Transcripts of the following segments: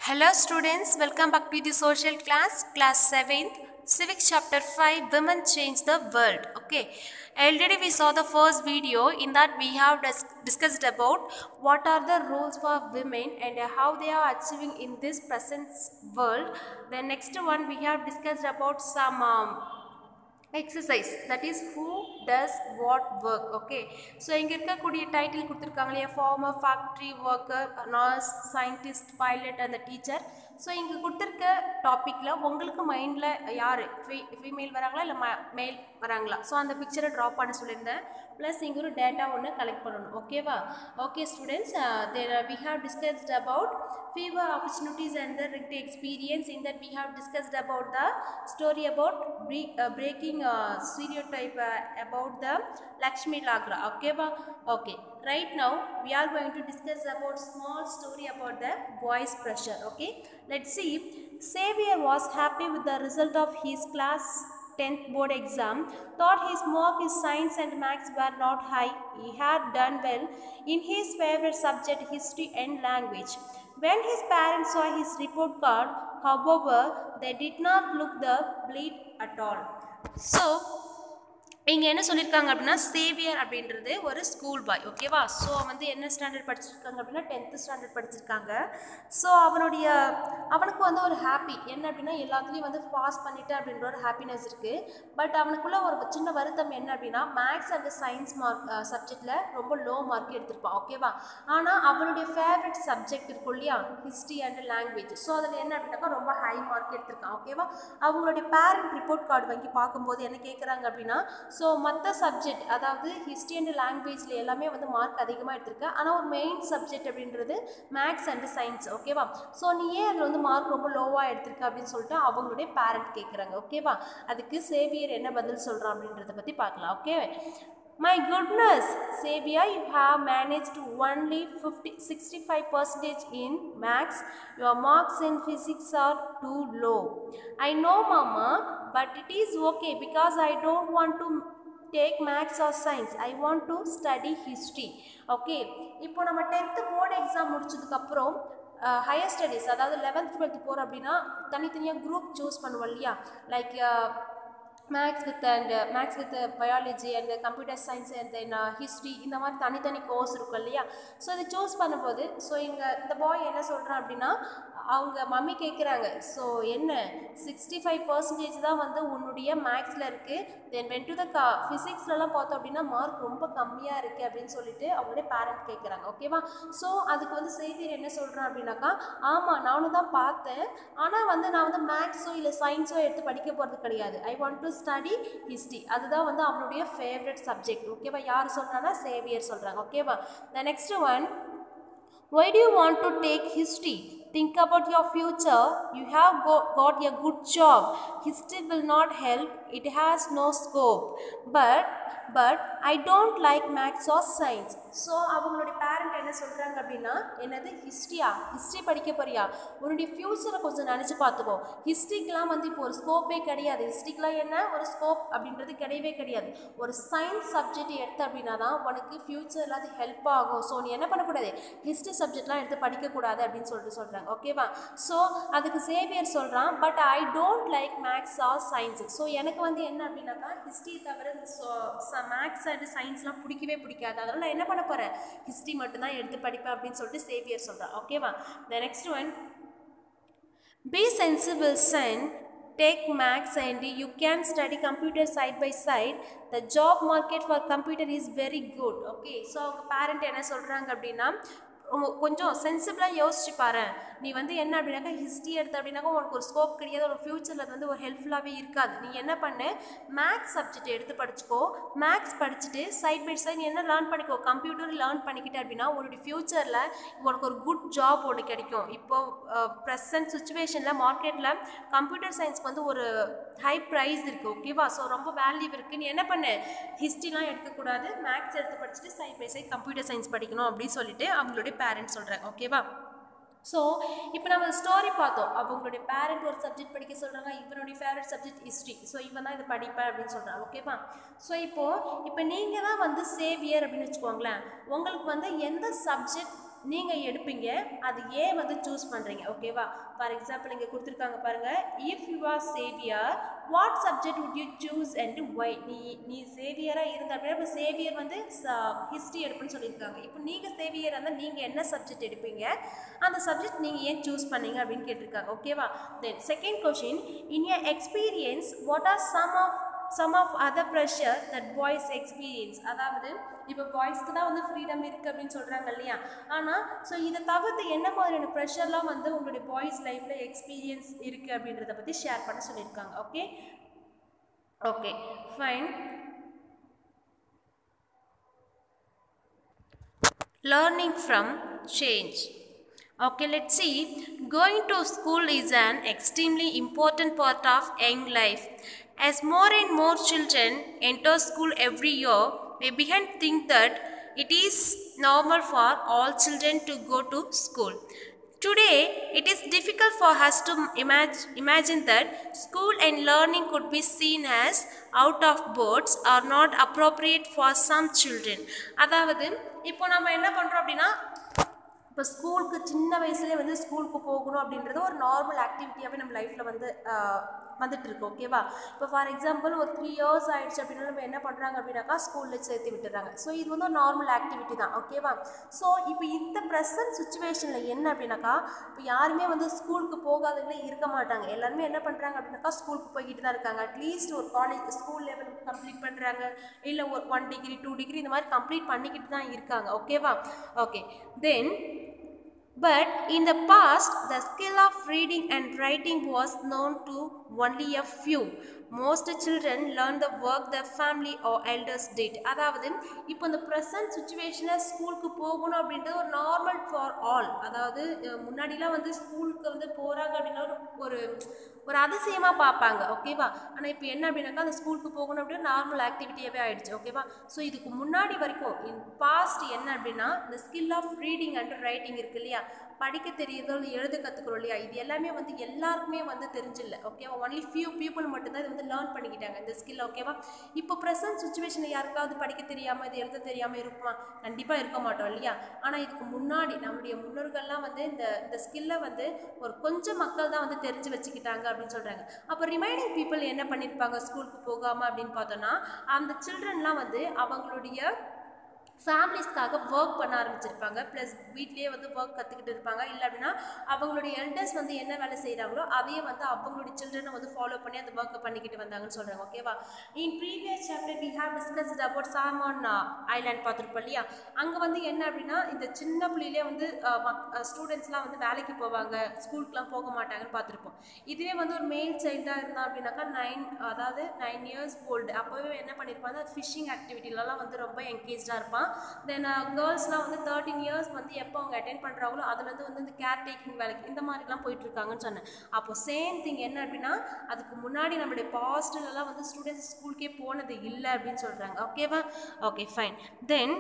Hello students, welcome back to the social class, class 7th, civics chapter 5, women change the world. Okay, already we saw the first video, in that we have dis- discussed about what are the roles for women and how they are achieving in this present world. The next one we have discussed about some um, exercise that is who does what work okay so இங்கே இருக்கக்கூடிய title கொடுத்துருக்காங்க இல்லையா farmer factory worker nurse scientist pilot அந்த teacher so இங்கே கொடுத்துருக்க டாப்பிக்கில் உங்களுக்கு மைண்டில் யார் ஃபீ ஃபீமேல் வராங்களா இல்லை ம மேல் வராங்களா ஸோ அந்த பிக்சரை ட்ரா பண்ண சொல்லியிருந்தேன் ப்ளஸ் இங்கே ஒரு டேட்டா ஒன்று கலெக்ட் பண்ணணும் ஓகேவா okay students there we have discussed about fever opportunities and the direct experience in that we have discussed about the story about break, uh, breaking uh, stereotype uh, about the Lakshmi Lagra okay ba? okay right now we are going to discuss about small story about the boys pressure okay let's see Xavier was happy with the result of his class 10th board exam thought his mark in science and maths were not high he had done well in his favorite subject history and language when his parents saw his report card, however, they did not look the bleed at all. So, இங்கே என்ன சொல்லியிருக்காங்க அப்படின்னா Xavier அப்படின்றது ஒரு school பாய் ஓகேவா so வந்து என்ன standard படிச்சிருக்காங்க அப்படின்னா டென்த்து ஸ்டாண்டர்ட் படிச்சிருக்காங்க ஸோ அவனுடைய அவனுக்கு வந்து ஒரு ஹாப்பி என்ன அப்படின்னா எல்லாத்துலேயும் வந்து பாஸ் பண்ணிட்டேன் அப்படின்ற ஒரு ஹாப்பினஸ் இருக்குது பட் அவனுக்குள்ள ஒரு சின்ன வருத்தம் என்ன அப்படின்னா மேக்ஸ் அண்ட் சயின்ஸ் மார்க் சப்ஜெக்டில் ரொம்ப லோ மார்க் எடுத்திருப்பான் ஓகேவா ஆனால் அவனுடைய ஃபேவரட் சப்ஜெக்ட் இருக்கும் இல்லையா ஹிஸ்ட்ரி அண்ட் லாங்குவேஜ் ஸோ அதில் என்ன அப்படின்னாக்கா ரொம்ப ஹை மார்க் எடுத்திருக்கான் ஓகேவா அவங்களுடைய பேரண்ட் ரிப்போர்ட் கார்டு வாங்கி பார்க்கும்போது என்ன கேட்குறாங்க அப்படின்னா ஸோ மற்ற சப்ஜெக்ட் அதாவது ஹிஸ்ட்ரி அண்ட் லாங்குவேஜில் எல்லாமே வந்து மார்க் அதிகமாக எடுத்திருக்கு ஆனால் ஒரு மெயின் சப்ஜெக்ட் அப்படின்றது மேக்ஸ் அண்ட் சயின்ஸ் ஓகேவா ஸோ நீ ஏன் அதில் வந்து மார்க் ரொம்ப லோவாக எடுத்திருக்க அப்படின்னு சொல்லிட்டு அவங்களுடைய பேரண்ட் கேட்குறாங்க ஓகேவா அதுக்கு சேவியர் என்ன பதில் சொல்கிறான் அப்படின்றத பற்றி பார்க்கலாம் okay My goodness, Xavier, you have managed only 50, 65 percentage in maths. Your marks in physics are too low. I know, Mama, but it is okay because I don't want to take maths or science. I want to study history. Okay, இப்போ நம்ம tenth board exam முடிச்சதுக்கப்புறம் higher studies அதாவது eleventh twelfth போகிறோம் அப்படின்னா தனித்தனியாக group choose பண்ணுவோம் இல்லையா like maths with and maths with biology and computer science and then history இந்த மாதிரி தனித்தனி கோர்ஸ் இருக்கும் இல்லையா ஸோ இதை சூஸ் பண்ணும்போது ஸோ இங்கே இந்த பாய் என்ன சொல்கிறான் அப்படின்னா அவங்க மம்மி கேட்குறாங்க ஸோ என்ன சிக்ஸ்டி ஃபைவ் பர்சன்டேஜ் தான் வந்து உன்னுடைய மேக்ஸில் இருக்குது தென் வென் டு த க ஃபிசிக்ஸ்லலாம் பார்த்தோம் அப்படின்னா மார்க் ரொம்ப கம்மியாக இருக்குது அப்படின்னு சொல்லிட்டு அவங்களுடைய பேரண்ட் கேட்குறாங்க ஓகேவா ஸோ அதுக்கு வந்து செய்தியர் என்ன சொல்கிறான் அப்படின்னாக்கா ஆமாம் நானும் தான் பார்த்தேன் ஆனால் வந்து நான் வந்து மேக்ஸோ இல்லை சயின்ஸோ எடுத்து படிக்க போகிறது கிடையாது I want to study history அதுதான் வந்து அவனுடைய ஃபேவரட் சப்ஜெக்ட் ஓகேவா யார் சொல்கிறான்னா சேவியர் சொல்கிறாங்க ஓகேவா the next one why do you want to take history think about your future you have go, got a good job history will not help it has no scope but but i don't like maths or science so அவங்களுடைய parent என்ன சொல்கிறாங்க அப்படின்னா என்னது ஹிஸ்ட்ரியா history படிக்க போறியா உன்னுடைய ஃப்யூச்சரை கொஞ்சம் நினச்சி பார்த்துக்கோ ஹிஸ்ட்ரிக்கெலாம் வந்து இப்போ ஒரு ஸ்கோப்பே கிடையாது ஹிஸ்ட்ரிக்கெலாம் என்ன ஒரு ஸ்கோப் அப்படின்றது கிடையவே கிடையாது ஒரு சயின்ஸ் சப்ஜெக்ட் எடுத்த அப்படின்னா தான் உனக்கு ஃப்யூச்சரில் அது ஹெல்ப் ஆகும் ஸோ நீ என்ன பண்ணக்கூடாது ஹிஸ்ட்ரி சப்ஜெக்ட்லாம் எடுத்து படிக்கக்கூடாது அப்படின்னு சொல்லிட்டு சொல்கிறாங்க ஓகேவா ஸோ அதுக்கு சேவியர் சொல்கிறான் but I don't like maths or science so எனக்கு வந்து என்ன அப்படின்னாக்கா ஹிஸ்ட்ரி தவிர மேக்ஸ் அண்ட் சயின்ஸ்லாம் பிடிக்கவே பிடிக்காது அதனால் நான் என்ன பண்ண போகிறேன் ஹிஸ்ட்ரி மட்டும்தான் எடுத்து படிப்பேன் அப்படின்னு சொல்லிட்டு சேவியர் சொல்கிறான் ஓகேவா the next one be sensible son take maths and you can study computer side by side the job market for computer is very good okay so அவங்க பேரண்ட் என்ன சொல்கிறாங்க அப்படின்னா கொஞ்சம் சென்சிபிளாக யோசிச்சு பாரு நீ வந்து என்ன அப்படின்னாக்கா ஹிஸ்ட்ரி எடுத்த அப்படின்னாக்கா உனக்கு ஒரு ஸ்கோப் கிடையாது ஒரு ஃப்யூச்சரில் அது வந்து ஒரு ஹெல்ப்ஃபுல்லாகவே இருக்காது நீ என்ன பண்ணு மேக்ஸ் சப்ஜெக்ட் எடுத்து படிச்சுக்கோ மேக்ஸ் படிச்சுட்டு சைட் பை சைட் நீ என்ன லேர்ன் பண்ணிக்கோ கம்ப்யூட்டர் லேர்ன் பண்ணிக்கிட்ட அப்படின்னா உன்னுடைய ஃப்யூச்சரில் உனக்கு ஒரு குட் ஜாப் ஒன்று கிடைக்கும் இப்போ ப்ரெசன்ட் சுச்சுவேஷனில் மார்க்கெட்டில் கம்ப்யூட்டர் சயின்ஸ்க்கு வந்து ஒரு ஹை ப்ரைஸ் இருக்குது ஓகேவா ஸோ ரொம்ப வேல்யூ இருக்குது நீ என்ன பண்ணு ஹிஸ்ட்ரிலாம் எடுக்கக்கூடாது மேக்ஸ் எடுத்து படிச்சுட்டு side by side computer science படிக்கணும் அப்படின்னு சொல்லிட்டு அவங்களுடைய பேரண்ட்ஸ் சொல்கிறாங்க ஓகேவா ஸோ இப்போ நம்ம ஸ்டோரி பார்த்தோம் அவங்களுடைய பேரண்ட் ஒரு சப்ஜெக்ட் படிக்க சொல்கிறாங்க இவனுடைய ஃபேவரட் சப்ஜெக்ட் ஹிஸ்ட்ரி ஸோ இவன் தான் இதை படிப்பேன் அப்படின்னு சொல்கிறாங்க ஓகேவா ஸோ இப்போது இப்போ நீங்கள் தான் வந்து சேவியர் அப்படின்னு வச்சுக்கோங்களேன் உங்களுக்கு வந்து எந்த சப்ஜெக்ட் நீங்கள் எடுப்பீங்க அது ஏன் வந்து சூஸ் பண்ணுறீங்க ஓகேவா ஃபார் எக்ஸாம்பிள் இங்கே கொடுத்துருக்காங்க பாருங்கள் if you are Xavier what subject would you choose and why நீ நீ சேவியராக இருந்த அப்படின்னா இப்போ சேவியர் வந்து ஹிஸ்ட்ரி எடுப்புன்னு சொல்லியிருக்காங்க இப்போ நீங்கள் சேவியர் இருந்தால் நீங்கள் என்ன சப்ஜெக்ட் எடுப்பீங்க அந்த சப்ஜெக்ட் நீங்கள் ஏன் சூஸ் பண்ணீங்க அப்படின்னு கேட்டிருக்காங்க ஓகேவா then second question in your experience what are some of some of other pressure that boys experience அதாவது இப்போ பாய்ஸ்க்கு தான் வந்து ஃப்ரீடம் இருக்குது அப்படின்னு சொல்கிறாங்க இல்லையா ஆனால் ஸோ இதை தவிர்த்து என்ன மாதிரியான ப்ரெஷர்லாம் வந்து உங்களுடைய பாய்ஸ் லைஃப்பில் எக்ஸ்பீரியன்ஸ் இருக்குது அப்படின்றத பற்றி ஷேர் பண்ண சொல்லியிருக்காங்க okay okay fine learning from change okay let's see going to school is an extremely important part of young life as more and more children enter school every year we begin to think that it is normal for all children to go to school Today, it is difficult for us to imagine, imagine that school and learning could be seen as out of boards or not appropriate for some children. அதாவது இப்போ நம்ம என்ன பண்ணுறோம் அப்படின்னா இப்போ ஸ்கூலுக்கு சின்ன வயசுலேயே வந்து ஸ்கூலுக்கு போகணும் அப்படின்றது ஒரு நார்மல் ஆக்டிவிட்டியாகவே நம்ம லைஃப்பில் வந்து வந்துட்டு இருக்கு ஓகேவா இப்போ ஃபார் எக்ஸாம்பிள் ஒரு த்ரீ இயர்ஸ் ஆயிடுச்சு அப்படின்னா நம்ம என்ன பண்ணுறாங்க அப்படின்னாக்கா ஸ்கூலில் சேர்த்து விட்டுறாங்க ஸோ இது வந்து ஒரு நார்மல் ஆக்டிவிட்டி தான் ஓகேவா ஸோ இப்போ இந்த ப்ரெசன்ட் சுச்சுவேஷனில் என்ன அப்படின்னாக்கா இப்போ யாருமே வந்து ஸ்கூலுக்கு போகாதவங்களே இருக்க மாட்டாங்க எல்லாருமே என்ன பண்ணுறாங்க அப்படின்னாக்கா ஸ்கூலுக்கு போய்கிட்டு தான் இருக்காங்க அட்லீஸ்ட் ஒரு காலேஜ் ஸ்கூல் லெவல் கம்ப்ளீட் பண்ணுறாங்க இல்லை ஒரு ஒன் டிகிரி டூ டிகிரி இந்த மாதிரி கம்ப்ளீட் பண்ணிக்கிட்டு தான் இருக்காங்க ஓகேவா okay then But in the past, the skill of reading and writing was known to only a few. Most children learn the work their family or elders did. அதாவது இப்போ இந்த present சுச்சுவேஷனில் ஸ்கூலுக்கு போகணும் அப்படின்றது ஒரு நார்மல் ஃபார் ஆல் அதாவது அஹ், முன்னாடிலாம் வந்து ஸ்கூலுக்கு வந்து போகிறாங்க அப்படின்னா ஒரு ஒரு ஒரு அதிசயமாக பார்ப்பாங்க ஓகேவா ஆனால் இப்போ என்ன அப்படின்னாக்கா அந்த ஸ்கூலுக்கு போகணும் அப்படின்னா நார்மல் ஆக்டிவிட்டியாகவே ஆயிடுச்சு ஓகேவா ஸோ இதுக்கு முன்னாடி வரைக்கும் இன் பாஸ்ட் என்ன அப்படின்னா இந்த skill of reading and writing இருக்கு இல்லையா படிக்க தெரியுதோ இல்லை எழுத கற்றுக்குறோம் இல்லையா இது எல்லாமே வந்து எல்லாருக்குமே வந்து தெரிஞ்சில்ல ஓகேவா ஒன்லி ஃபியூ பீப்புள் மட்டும்தான் இது வந்து லேர்ன் பண்ணிக்கிட்டாங்க இந்த ஸ்கில் ஓகேவா இப்போ ப்ரெசன்ட் சுச்சுவேஷனில் யாருக்காவது படிக்க தெரியாமல் இது எழுத தெரியாமல் இருப்போமா கண்டிப்பாக இருக்க மாட்டோம் இல்லையா ஆனால் இதுக்கு முன்னாடி நம்முடைய முன்னோர்கள்லாம் வந்து இந்த இந்த ஸ்கில்லை வந்து ஒரு கொஞ்சம் மக்கள் தான் வந்து தெரிஞ்சு வச்சுக்கிட்டாங்க அப்படின்னு சொல்கிறாங்க அப்போ ரிமைனிங் பீப்புள் என்ன பண்ணியிருப்பாங்க ஸ்கூலுக்கு போகாமல் அப்படின்னு பார்த்தோன்னா அந்த சில்ட்ரன்லாம் வந்து அவங்களுடைய ஃபேமிலிஸ்க்காக ஒர்க் பண்ண ஆரம்பிச்சிருப்பாங்க ப்ளஸ் வீட்லேயே வந்து ஒர்க் கற்றுக்கிட்டு இருப்பாங்க இல்லை அப்படின்னா அவங்களுடைய எல்டர்ஸ் வந்து என்ன வேலை செய்கிறாங்களோ அதையே வந்து அவங்களுடைய சில்ட்ரனை வந்து ஃபாலோ பண்ணி அந்த ஒர்க்கை பண்ணிக்கிட்டு வந்தாங்கன்னு சொல்கிறாங்க ஓகேவா in previous chapter we have discussed about Samoan island பார்த்துருப்போம் இல்லையா அங்கே வந்து என்ன அப்படின்னா இந்த சின்ன புள்ளியிலே வந்து ஸ்டூடெண்ட்ஸ்லாம் வந்து வேலைக்கு போவாங்க ஸ்கூலுக்குலாம் போக மாட்டாங்கன்னு பார்த்துருப்போம் இதுவே வந்து ஒரு மேல் சைல்டாக இருந்தா அப்படின்னாக்கா நைன் அதாவது நைன் இயர்ஸ் ஓல்டு அப்போவே என்ன பண்ணியிருப்பாங்க ஃபிஷிங் ஆக்டிவிட்டிலலாம் வந்து ரொம்ப என்கேஜாக இருப்பான் தென் கேர்ள்ஸ்லாம் வந்து தேர்ட்டின் இயர்ஸ் வந்து எப்போ அவங்க அட்டென்ட் பண்ணுறாங்களோ அதுலேருந்து வந்து இந்த கேர் டேக்கிங் வேலைக்கு இந்த மாதிரிலாம் போயிட்டு இருக்காங்கன்னு சொன்னேன் அப்போ சேம் திங் என்ன அப்படின்னா அதுக்கு முன்னாடி நம்மளுடைய பாஸ்டிலலாம் வந்து ஸ்டூடெண்ட்ஸ் ஸ்கூலுக்கே போனது இல்லை அப்படின்னு சொல்கிறாங்க ஓகேவா okay fine then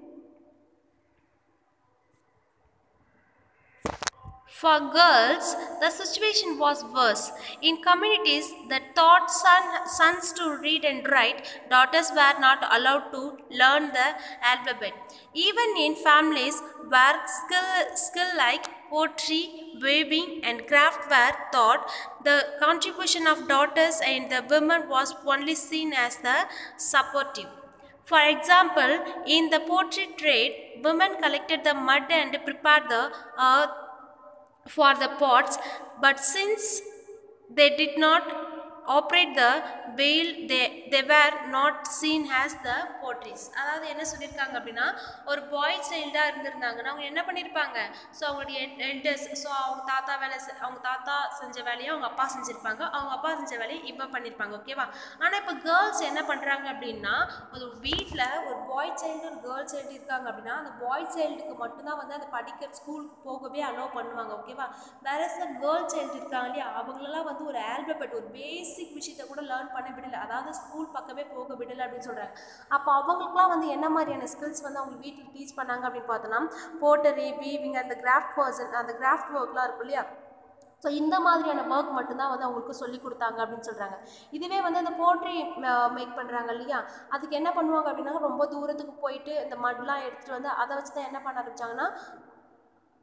For girls, the situation was worse. In communities that taught son, sons to read and write, daughters were not allowed to learn the alphabet. Even in families where skill, skill like poetry, weaving, and craft were taught, the contribution of daughters and the women was only seen as the supportive. For example, in the poetry trade, women collected the mud and prepared the earth for the pots, but since they did not operate the wheel, they, they were not seen as the potteries. அதாவது என்ன சொல்லியிருக்காங்க அப்படின்னா ஒரு பாய் சைல்டாக இருந்திருந்தாங்கன்னா அவங்க என்ன பண்ணியிருப்பாங்க so அவங்களுடைய elders so அவங்க தாத்தா வேலை செ- அவங்க தாத்தா செஞ்ச வேலையை அவங்க அப்பா செஞ்சுருப்பாங்க அவங்க அப்பா செஞ்ச வேலையை இவன் பண்ணியிருப்பாங்க ஓகேவா ஆனால் இப்போ கேர்ள்ஸ் என்ன பண்ணுறாங்க அப்படின்னா ஒரு வீட்டில் ஒரு பாய் சைல்டு ஒரு கேர்ள் சைல்டு இருக்காங்க அப்படின்னா அந்த பாய் சைல்டுக்கு மட்டும்தான் வந்து அந்த படிக்க ஸ்கூலுக்கு போகவே அலோவ் பண்ணுவாங்க ஓகேவா வேற த கேர்ள் சைல்டு இருக்காங்க இல்லையா அவங்களெல்லாம் வந்து ஒரு ஆல்பபெட் ஒரு பேசிக் விஷயத்தை கூட லேர்ன் பண்ண விடல அதாவது ஸ்கூல் பக்கமே போக விடல அப்படின்னு சொல்கிறாங்க அப்போ அவங்களுக்குலாம் வந்து என்ன மாதிரியான ஸ்கில்ஸ் வந்து அவங்க வீட்டில் டீச் பண்ணாங்க அப்படின்னு பார்த்தோன்னா போட்டரி வீவிங் அந்த கிராஃப்ட் பர்சன் அந்த கிராஃப்ட் ஒர்க்லாம் இருக்கும் இல்லையா ஸோ இந்த மாதிரியான ஒர்க் மட்டும்தான் வந்து அவங்களுக்கு சொல்லி கொடுத்தாங்க அப்படின்னு சொல்கிறாங்க இதுவே வந்து அந்த போட்ரி மேக் பண்ணுறாங்க இல்லையா அதுக்கு என்ன பண்ணுவாங்க அப்படின்னா ரொம்ப தூரத்துக்கு போயிட்டு இந்த மட்லாம் எடுத்துகிட்டு வந்து அதை வச்சு தான் என்ன பண்ண ஆரம்பிச்சாங்கன்னா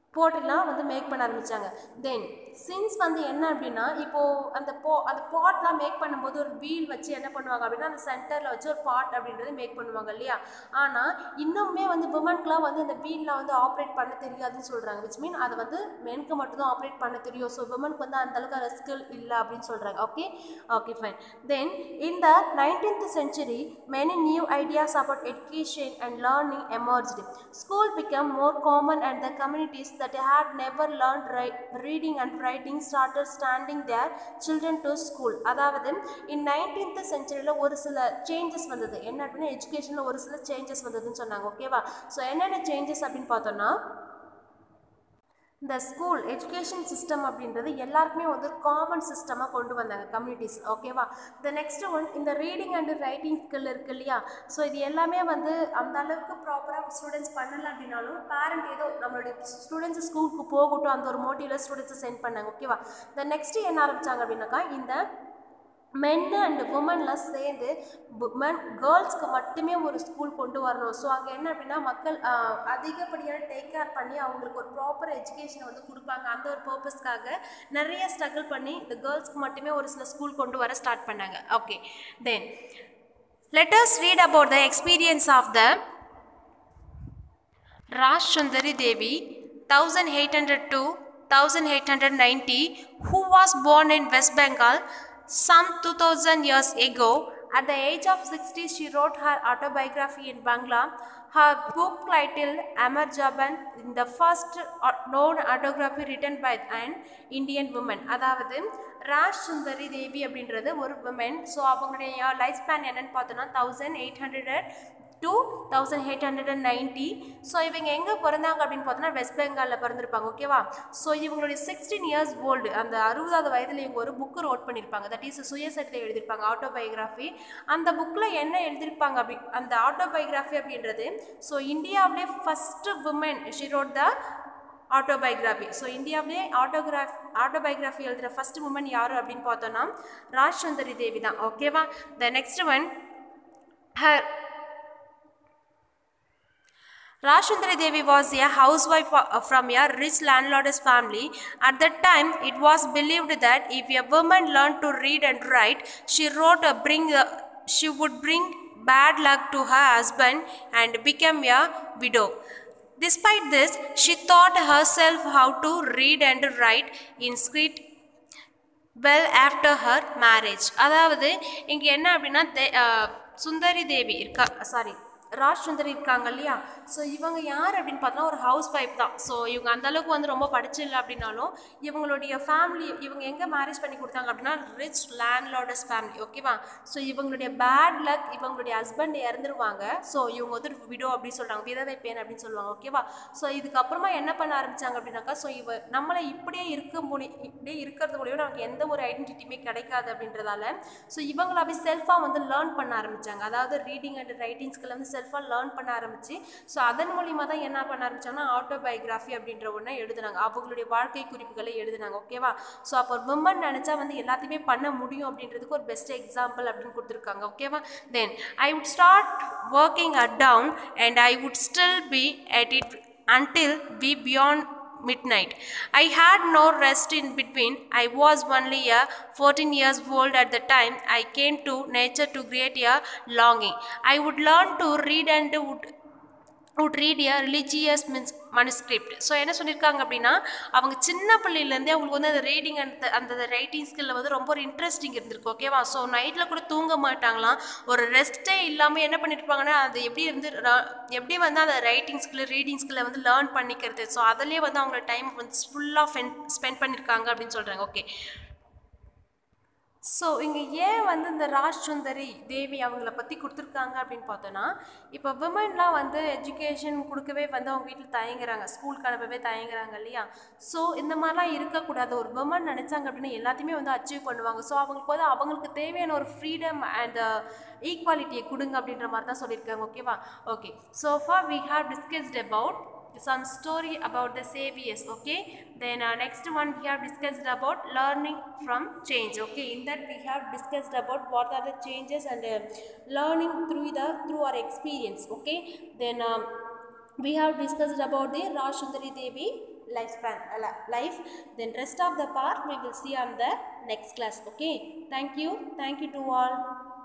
போட்டெல்லாம் வந்து மேக் பண்ண ஆரம்பித்தாங்க தென் சின்ஸ் வந்து என்ன அப்படின்னா இப்போது அந்த போ அந்த பாட்லாம் மேக் பண்ணும்போது ஒரு வீல் வச்சு என்ன பண்ணுவாங்க அப்படின்னா அந்த சென்டரில் வச்சு ஒரு பாட் அப்படின்றது மேக் பண்ணுவாங்க இல்லையா ஆனால் இன்னுமே வந்து விமன்க்குலாம் வந்து அந்த வீல்லாம் வந்து ஆப்ரேட் பண்ண தெரியாதுன்னு சொல்கிறாங்க விச் மீன் அதை வந்து மெனுக்கு மட்டும்தான் ஆப்ரேட் பண்ண தெரியும் ஸோ விமனுக்கு வந்து அந்த அளவுக்கு அந்த ஸ்கில் இல்லை அப்படின்னு சொல்கிறாங்க okay okay fine then in the 19th century many new ideas about education and learning emerged school became more common and the communities that had never learned ri- reading and writing started standing their children to school அதாவது in 19th centuryல ஒரு சில changes வந்தது என்ன அப்படின்னா எஜுகேஷனில் ஒரு சில changes வந்ததுன்னு சொன்னாங்க ஓகேவா ஸோ என்னென்ன சேஞ்சஸ் அப்படின்னு பார்த்தோம்னா இந்த ஸ்கூல் எஜுகேஷன் சிஸ்டம் அப்படின்றது எல்லாருக்குமே வந்து காமன் சிஸ்டமாக கொண்டு வந்தாங்க கம்யூனிட்டிஸ் ஓகேவா த நெக்ஸ்ட் ஒன் இந்த ரீடிங் அண்ட் ரைட்டிங் ஸ்கில் இருக்கு இல்லையா ஸோ இது எல்லாமே வந்து அந்த அளவுக்கு ப்ராப்பராக ஸ்டூடெண்ட்ஸ் பண்ணல அப்படின்னாலும் பேரண்ட் ஏதோ நம்மளுடைய ஸ்டூடெண்ட்ஸ் ஸ்கூலுக்கு போகட்டும் அந்த ஒரு மோட்டிவில் ஸ்டூடெண்ட்ஸை சென்ட் பண்ணாங்க ஓகேவா த நெக்ஸ்ட் என்ன ஆரம்பித்தாங்க அப்படின்னாக்கா இந்த மென்னு அண்ட் உமன்லாம் சேர்ந்து மென் கேர்ள்ஸ்க்கு மட்டுமே ஒரு ஸ்கூல் கொண்டு வரணும் ஸோ அங்கே என்ன அப்படின்னா மக்கள் ஆஹ், அதிகப்படியான டேக் கேர் பண்ணி அவங்களுக்கு ஒரு ப்ராப்பர் எஜுகேஷனை வந்து கொடுப்பாங்க அந்த ஒரு பர்பஸ்க்காக நிறைய ஸ்ட்ரகிள் பண்ணி இந்த கேர்ள்ஸ்க்கு மட்டுமே ஒரு சில ஸ்கூல் கொண்டு வர ஸ்டார்ட் பண்ணாங்க okay then let us read about the experience of the Raj Sundari Devi 1800 to 1890 who was born in West Bengal some 2000 years ago. At the age of 60 she wrote her autobiography in Bangla. Her book titled Amar Jaban in the first uh, known autobiography written by an Indian woman. அதாவது ராஜ் சுந்தரி தேவி அப்படின்றது ஒரு women so அவங்களுடைய life span என்னன்னு பார்த்தோன்னா thousand eight hundred to thousand eight hundred and ninety so இவங்க எங்கே பிறந்தாங்க அப்படின்னு பார்த்தோன்னா வெஸ்ட் பெங்காலில் பிறந்திருப்பாங்க ஓகேவா ஸோ இவங்களுடைய சிக்ஸ்டீன் இயர்ஸ் ஓல்டு அந்த அறுபதாவது வயதில் இவங்க ஒரு புக்கு ரோட் பண்ணியிருப்பாங்க தட் இஸ் சுயசரிதை எழுதியிருப்பாங்க ஆட்டோபயோகிராஃபி அந்த புக்கில் என்ன எழுதியிருப்பாங்க அப்படி அந்த ஆட்டோபயோகிராஃபி அப்படின்றது ஸோ இந்தியாவிலே first woman she wrote the autobiography so இந்தியாவிலே ஆட்டோகிராஃப் ஆட்டோபயோகிராஃபி எழுதுகிற ஃபஸ்ட் உமன் யார் அப்படின்னு பார்த்தோன்னா ராஜ் சுந்தரி தேவி தான் ஓகேவா the next one her Rashundari Devi was a housewife uh, from a rich landlord's family. At that time, it was believed that if a woman learned to read and write, she wrote a bring uh, she would bring bad luck to her husband and become a widow. Despite this, she taught herself how to read and write in script well after her marriage அதாவது இங்கே என்ன அப்படின்னா தே- அஹ், சுந்தரி தேவி இருக்கா sorry Raj சுந்தரி இருக்காங்க இல்லையா so இவங்க யார் அப்படின்னு பார்த்தா ஒரு ஹவுஸ் ஒய்ஃப் தான் ஸோ இவங்க அந்த அளவுக்கு வந்து ரொம்ப படிச்சில்ல அப்படின்னாலும் இவங்களுடைய ஃபேமிலி இவங்க எங்கே மேரேஜ் பண்ணி கொடுத்தாங்க அப்படின்னா ரிச் லேண்ட்லார்டஸ் ஃபேமிலி ஓகேவா ஸோ இவங்களுடைய பேட் லக் இவங்களுடைய ஹஸ்பண்ட் இறந்துருவாங்க ஸோ இவங்க வந்து விடோ அப்படின்னு சொல்கிறாங்க விதவை பெண் அப்படின்னு சொல்லுவாங்க ஓகேவா ஸோ இதுக்கப்புறமா என்ன பண்ண ஆரம்பிச்சாங்க அப்படின்னாக்கா ஸோ இவ நம்மளை இப்படியே இருக்க முடி இப்படியே இருக்கிறது மூலியமா நமக்கு எந்த ஒரு ஐடென்டிட்டியுமே கிடைக்காது அப்படின்றதால ஸோ இவங்களாவே செல்ஃபாக வந்து லேர்ன் பண்ண ஆரம்பிச்சாங்க அதாவது ரீடிங் அண்ட் ரைட்டிங் ஸ்கில் வந்து செல்ஃபாக லேர்ன் பண்ண ஆரம்பிச்சு ஸோ அதன் மூலியமாக தான் என்ன பண்ண ஆரம்பிச்சாங்கன்னா ஆட்டோபயோகிராஃபி அப்படின்ற ஒன்றை எழுதுனாங்க அவங்களுடைய வாழ்க்கை குறிப்புகளை எழுதுனாங்க ஓகேவா ஸோ அப்போ ஒரு விமன் நினச்சா வந்து எல்லாத்தையுமே பண்ண முடியும் அப்படின்றதுக்கு ஒரு பெஸ்ட் எக்ஸாம்பிள் அப்படின்னு கொடுத்துருக்காங்க ஓகேவா then I would start working at dawn and I would still be at it until we beyond midnight. I had no rest in between. I was only a 14 years old at the time I came to nature to create a longing. I would learn to read and would would read a religious means manuscript so என்ன சொல்லியிருக்காங்க அப்படின்னா அவங்க சின்ன பிள்ளையிலேருந்தே அவங்களுக்கு வந்து அந்த reading அந்த அந்த ரைட்டிங் ஸ்கில்ல வந்து ரொம்ப ஒரு இன்ட்ரெஸ்டிங் இருந்திருக்கு ஓகேவா ஸோ நைட்டில் கூட தூங்க மாட்டாங்களாம் ஒரு ரெஸ்ட்டே இல்லாமல் என்ன பண்ணியிருப்பாங்கன்னா அது எப்படி இருந்து ர- எப்படி வந்து அந்த ரைட்டிங் ஸ்கில் ரீடிங் ஸ்கில்லை வந்து லேர்ன் பண்ணிக்கிறது ஸோ அதிலே வந்து அவங்களோட டைம் வந்து ஃபுல்லாக ஸ்பெண்ட் பண்ணியிருக்காங்க அப்படின்னு சொல்கிறாங்க ஓகே ஸோ இங்கே ஏன் வந்து இந்த ராஜ் சுந்தரி தேவி அவங்கள பற்றி கொடுத்துருக்காங்க அப்படின்னு பார்த்தோன்னா இப்போ விமன்லாம் வந்து எஜுகேஷன் கொடுக்கவே வந்து அவங்க வீட்டில் தயங்குறாங்க ஸ்கூலுக்கு அனுப்பவே தயங்குறாங்க இல்லையா ஸோ இந்த மாதிரிலாம் இருக்கக்கூடாது ஒரு விமன் நினச்சாங்க அப்படின்னா எல்லாத்தையுமே வந்து அச்சீவ் பண்ணுவாங்க ஸோ அவங்களுக்கு வந்து அவங்களுக்கு தேவையான ஒரு ஃப்ரீடம் அண்ட் ஈக்குவாலிட்டியை கொடுங்க அப்படின்ற மாதிரி தான் சொல்லியிருக்காங்க ஓகேவா okay so for we have discussed about some story about the saviors okay then uh, next one we have discussed about learning from change okay in that we have discussed about what are the changes and uh, learning through the through our experience okay then um, we have discussed about the Rashundari Devi lifespan uh, life then rest of the part we will see on the next class okay thank you thank you to all